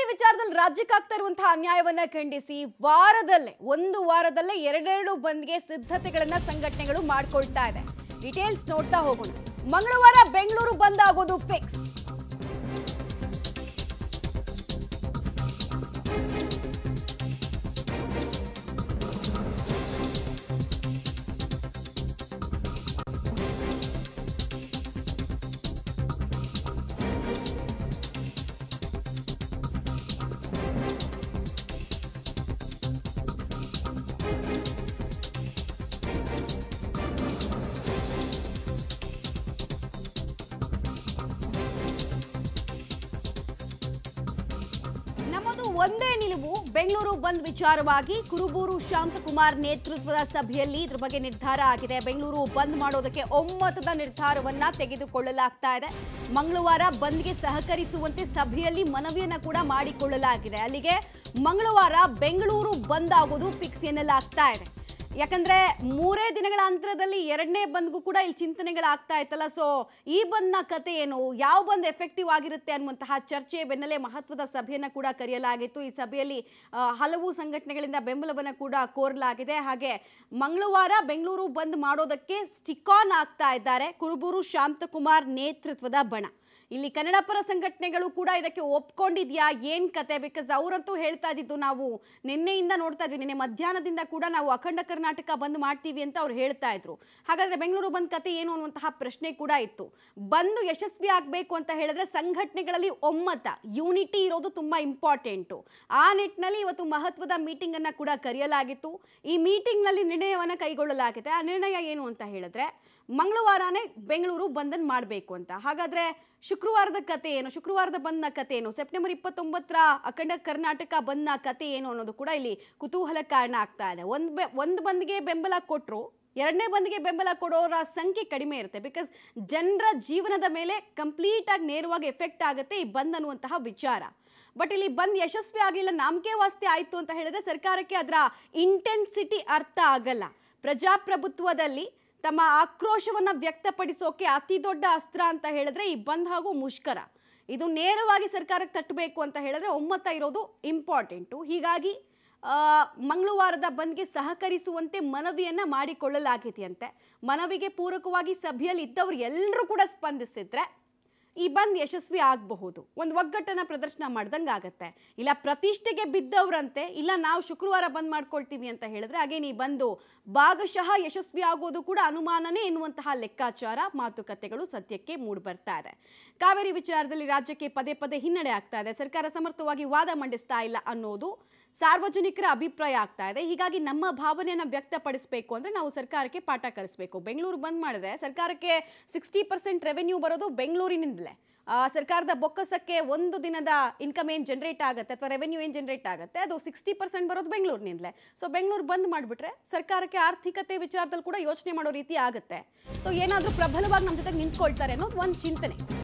ವಿಚಾರದಲ್ಲಿ ರಾಜ್ಯಕ್ಕೆ ಆಗ್ತಾ ಇರುವಂತಹ ಅನ್ಯಾಯವನ್ನ ಖಂಡಿಸಿ ವಾರದಲ್ಲೇ ಒಂದು ವಾರದಲ್ಲೇ ಎರಡೆರಡು ಬಂದ್ಗೆ ಸಿದ್ಧತೆಗಳನ್ನ ಸಂಘಟನೆಗಳು ಮಾಡ್ಕೊಳ್ತಾ ಇದೆ ಡೀಟೇಲ್ಸ್ ನೋಡ್ತಾ ಹೋಗೋಣ ಮಂಗಳವಾರ ಬೆಂಗಳೂರು ಬಂದ್ ಆಗೋದು ಫಿಕ್ಸ್ ನಮ್ಮದು ಒಂದೇ ನಿಲುವು ಬೆಂಗಳೂರು ಬಂದ್ ವಿಚಾರವಾಗಿ ಕುರುಬೂರು ಶಾಂತಕುಮಾರ್ ನೇತೃತ್ವದ ಸಭೆಯಲ್ಲಿ ಇದ್ರ ಬಗ್ಗೆ ನಿರ್ಧಾರ ಆಗಿದೆ ಬೆಂಗಳೂರು ಬಂದ್ ಮಾಡೋದಕ್ಕೆ ಒಮ್ಮತದ ನಿರ್ಧಾರವನ್ನ ತೆಗೆದುಕೊಳ್ಳಲಾಗ್ತಾ ಇದೆ ಮಂಗಳವಾರ ಬಂದ್ಗೆ ಸಹಕರಿಸುವಂತೆ ಸಭೆಯಲ್ಲಿ ಮನವಿಯನ್ನ ಕೂಡ ಮಾಡಿಕೊಳ್ಳಲಾಗಿದೆ ಅಲ್ಲಿಗೆ ಮಂಗಳವಾರ ಬೆಂಗಳೂರು ಬಂದ್ ಆಗೋದು ಫಿಕ್ಸ್ ಎನ್ನಲಾಗ್ತಾ ಇದೆ ಯಾಕಂದ್ರೆ ಮೂರೇ ದಿನಗಳ ಅಂತರದಲ್ಲಿ ಎರಡನೇ ಬಂದ್ಗೂ ಕೂಡ ಇಲ್ಲಿ ಚಿಂತನೆಗಳಾಗ್ತಾ ಇತ್ತಲ್ಲ ಸೊ ಈ ಬಂದ್ನ ಕತೆ ಏನು ಯಾವ ಬಂದ್ ಎಫೆಕ್ಟಿವ್ ಆಗಿರುತ್ತೆ ಅನ್ನುವಂತಹ ಚರ್ಚೆ ಬೆನ್ನಲ್ಲೇ ಮಹತ್ವದ ಸಭೆಯನ್ನ ಕೂಡ ಕರೆಯಲಾಗಿತ್ತು ಈ ಸಭೆಯಲ್ಲಿ ಆ, ಹಲವು ಸಂಘಟನೆಗಳಿಂದ ಬೆಂಬಲವನ್ನು ಕೂಡ ಕೋರಲಾಗಿದೆ ಹಾಗೆ ಮಂಗಳವಾರ ಬೆಂಗಳೂರು ಬಂದ್ ಮಾಡೋದಕ್ಕೆ ಸ್ಟಿಕ್ ಆನ್ ಆಗ್ತಾ ಇದ್ದಾರೆ ಕುರುಬೂರು ಶಾಂತಕುಮಾರ್ ನೇತೃತ್ವದ ಬಣ ಇಲ್ಲಿ ಕನ್ನಡ ಪರ ಸಂಘಟನೆಗಳು ಕೂಡ ಇದಕ್ಕೆ ಒಪ್ಕೊಂಡಿದ್ಯಾ ಏನ್ ಕತೆ ಬಿಕಾಸ್ ಅವರಂತೂ ಹೇಳ್ತಾ ಇದ್ದಿದ್ದು ನಾವು ನಿನ್ನೆಯಿಂದ ನೋಡ್ತಾ ಇದ್ವಿ ನಿನ್ನೆ ಮಧ್ಯಾಹ್ನದಿಂದ ಕೂಡ ನಾವು ಅಖಂಡ ಕರ್ನಾಟಕ ಬಂದ್ ಮಾಡ್ತೀವಿ ಅಂತ ಅವ್ರು ಹೇಳ್ತಾ ಇದ್ರು ಹಾಗಾದ್ರೆ ಬೆಂಗಳೂರು ಬಂದ್ ಕತೆ ಏನು ಅನ್ನುವಂತಹ ಪ್ರಶ್ನೆ ಕೂಡ ಇತ್ತು ಬಂದು ಯಶಸ್ವಿ ಆಗಬೇಕು ಅಂತ ಹೇಳಿದ್ರೆ ಸಂಘಟನೆಗಳಲ್ಲಿ ಒಮ್ಮತ ಯೂನಿಟಿ ಇರೋದು ತುಂಬಾ ಇಂಪಾರ್ಟೆಂಟು ಆ ನಿಟ್ಟಿನಲ್ಲಿ ಇವತ್ತು ಮಹತ್ವದ ಮೀಟಿಂಗ್ ಅನ್ನ ಕೂಡ ಕರೆಯಲಾಗಿತ್ತು ಈ ಮೀಟಿಂಗ್ ನಲ್ಲಿ ನಿರ್ಣಯವನ್ನ ಕೈಗೊಳ್ಳಲಾಗಿದೆ ಆ ನಿರ್ಣಯ ಏನು ಅಂತ ಹೇಳಿದ್ರೆ ಮಂಗಳವಾರನೇ ಬೆಂಗಳೂರು ಬಂದನ್ ಮಾಡಬೇಕು ಅಂತ ಹಾಗಾದ್ರೆ ಶುಕ್ರವಾರದ ಕತೆ ಏನು ಶುಕ್ರವಾರದ ಬಂದ್ನ ಕತೆ ಏನು ಸೆಪ್ಟೆಂಬರ್ ಇಪ್ಪತ್ತೊಂಬತ್ತರ ಅಖಂಡ ಕರ್ನಾಟಕ ಬಂದ್ನ ಕತೆ ಏನು ಅನ್ನೋದು ಕೂಡ ಇಲ್ಲಿ ಕುತೂಹಲ ಕಾರಣ ಆಗ್ತಾ ಇದೆ ಒಂದು ಬೆ ಒಂದು ಬಂದ್ಗೆ ಬೆಂಬಲ ಕೊಟ್ಟರು ಎರಡನೇ ಬಂದ್ಗೆ ಬೆಂಬಲ ಕೊಡೋರ ಸಂಖ್ಯೆ ಕಡಿಮೆ ಇರುತ್ತೆ ಬಿಕಾಸ್ ಜನರ ಜೀವನದ ಮೇಲೆ ಕಂಪ್ಲೀಟ್ ಆಗಿ ನೇರವಾಗಿ ಎಫೆಕ್ಟ್ ಆಗುತ್ತೆ ಈ ಬಂದ್ ಅನ್ನುವಂತಹ ವಿಚಾರ ಬಟ್ ಇಲ್ಲಿ ಬಂದ್ ಯಶಸ್ವಿ ಆಗಲಿಲ್ಲ ನಾಮಕೆ ವಾಸ್ತೆ ಆಯಿತು ಅಂತ ಹೇಳಿದ್ರೆ ಸರ್ಕಾರಕ್ಕೆ ಅದರ ಇಂಟೆನ್ಸಿಟಿ ಅರ್ಥ ಆಗಲ್ಲ ಪ್ರಜಾಪ್ರಭುತ್ವದಲ್ಲಿ ತಮ್ಮ ಆಕ್ರೋಶವನ್ನ ವ್ಯಕ್ತಪಡಿಸೋಕೆ ಅತಿ ದೊಡ್ಡ ಅಸ್ತ್ರ ಅಂತ ಹೇಳಿದ್ರೆ ಈ ಬಂದ್ ಹಾಗೂ ಮುಷ್ಕರ ಇದು ನೇರವಾಗಿ ಸರ್ಕಾರಕ್ಕೆ ತಟ್ಟಬೇಕು ಅಂತ ಹೇಳಿದ್ರೆ ಒಮ್ಮತ ಇರೋದು ಇಂಪಾರ್ಟೆಂಟು ಹೀಗಾಗಿ ಆ, ಮಂಗಳವಾರದ ಬಂದ್ಗೆ ಸಹಕರಿಸುವಂತೆ ಮನವಿಯನ್ನ ಮಾಡಿಕೊಳ್ಳಲಾಗಿದೆಯಂತೆ ಮನವಿಗೆ ಪೂರಕವಾಗಿ ಸಭೆಯಲ್ಲಿ ಇದ್ದವರು ಎಲ್ಲರೂ ಕೂಡ ಸ್ಪಂದಿಸಿದ್ರೆ ಈ ಬಂದ್ ಯಶಸ್ವಿ ಆಗಬಹುದು ಒಂದು ಒಗ್ಗಟ್ಟನ್ನ ಪ್ರದರ್ಶನ ಮಾಡ್ದಂಗೆ ಆಗತ್ತೆ ಇಲ್ಲ ಪ್ರತಿಷ್ಠೆಗೆ ಬಿದ್ದವರಂತೆ ಇಲ್ಲ ನಾವು ಶುಕ್ರವಾರ ಬಂದ್ ಮಾಡ್ಕೊಳ್ತೀವಿ ಅಂತ ಹೇಳಿದ್ರೆ ಹಾಗೆ ಈ ಬಂದು ಭಾಗಶಃ ಯಶಸ್ವಿ ಆಗೋದು ಕೂಡ ಅನುಮಾನನೇ ಎನ್ನುವಂತಹ ಲೆಕ್ಕಾಚಾರ ಮಾತುಕತೆಗಳು ಸದ್ಯಕ್ಕೆ ಮೂಡಿ ಬರ್ತಾ ಇದೆ ಕಾವೇರಿ ವಿಚಾರದಲ್ಲಿ ರಾಜ್ಯಕ್ಕೆ ಪದೇ ಪದೇ ಹಿನ್ನಡೆ ಆಗ್ತಾ ಇದೆ ಸರ್ಕಾರ ಸಮರ್ಥವಾಗಿ ವಾದ ಮಂಡಿಸ್ತಾ ಇಲ್ಲ ಅನ್ನೋದು ಸಾರ್ವಜನಿಕರ ಅಭಿಪ್ರಾಯ ಆಗ್ತಾ ಇದೆ ಹೀಗಾಗಿ ನಮ್ಮ ಭಾವನೆಯನ್ನ ವ್ಯಕ್ತಪಡಿಸಬೇಕು ಅಂದ್ರೆ ನಾವು ಸರ್ಕಾರಕ್ಕೆ ಪಾಠ ಕಲಿಸಬೇಕು ಬೆಂಗಳೂರು ಬಂದ್ ಮಾಡಿದ್ರೆ ಸರ್ಕಾರಕ್ಕೆ ಸಿಕ್ಸ್ಟಿ ಪರ್ಸೆಂಟ್ ರೆವೆನ್ಯೂ ಬರೋದು ಬೆಂಗಳೂರಿನಿಂದಲೇ ಆ, ಸರ್ಕಾರದ ಬೊಕ್ಕಸಕ್ಕೆ ಒಂದು ದಿನದ ಇನ್ಕಮ್ ಏನು ಜನರೇಟ್ ಆಗುತ್ತೆ ಅಥವಾ ರೆವೆನ್ಯೂ ಏನು ಜನರೇಟ್ ಆಗುತ್ತೆ ಅದು ಸಿಕ್ಸ್ಟಿ ಪರ್ಸೆಂಟ್ ಬರೋದು ಬೆಂಗಳೂರಿನಿಂದಲೇ ಸೊ ಬೆಂಗಳೂರು ಬಂದ್ ಮಾಡಿಬಿಟ್ರೆ ಸರ್ಕಾರಕ್ಕೆ ಆರ್ಥಿಕತೆ ವಿಚಾರದಲ್ಲಿ ಕೂಡ ಯೋಚನೆ ಮಾಡೋ ರೀತಿ ಆಗುತ್ತೆ ಸೊ ಏನಾದರೂ ಪ್ರಬಲವಾಗಿ ನಮ್ಮ ಜೊತೆಗೆ ನಿಂತ್ಕೊಳ್ತಾರೆ ಅನ್ನೋದು ಒಂದು ಚಿಂತನೆ